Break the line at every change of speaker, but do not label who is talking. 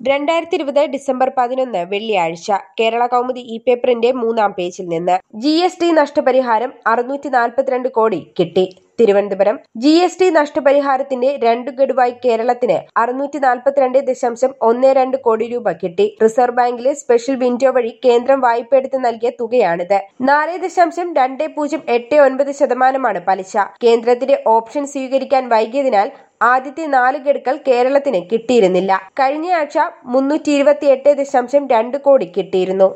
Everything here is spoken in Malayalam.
രണ്ടായിരത്തി ഇരുപത് ഡിസംബർ പതിനൊന്ന് വെള്ളിയാഴ്ച കേരള കൗമുദി ഇ പേപ്പറിന്റെ മൂന്നാം പേജിൽ നിന്ന് ജി എസ് ടി നഷ്ടപരിഹാരം അറുന്നൂറ്റി നാൽപ്പത്തിരണ്ട് കോടി കിട്ടി തിരുവനന്തപുരം ജി എസ് ടി നഷ്ടപരിഹാരത്തിന്റെ രണ്ടു ഗഡുവായി കേരളത്തിന് അറുന്നൂറ്റി നാൽപ്പത്തിരണ്ട് ദശാംശം ഒന്ന് രണ്ട് കോടി രൂപ കിട്ടി റിസർവ് ബാങ്കിലെ സ്പെഷ്യൽ വിൻഡോ വഴി കേന്ദ്രം വായ്പയെടുത്ത് നൽകിയ തുകയാണിത് നാല് ദശാംശം രണ്ട് പൂജ്യം എട്ട് ഒൻപത് ശതമാനമാണ് പലിശ കേന്ദ്രത്തിന്റെ ഓപ്ഷൻ സ്വീകരിക്കാൻ വൈകിയതിനാൽ ആദ്യത്തെ നാല് ഗഡുക്കൾ കേരളത്തിന് കിട്ടിയിരുന്നില്ല കഴിഞ്ഞയാഴ്ച മുന്നൂറ്റി ഇരുപത്തിയെട്ട് ദശാംശം രണ്ട് കോടി കിട്ടിയിരുന്നു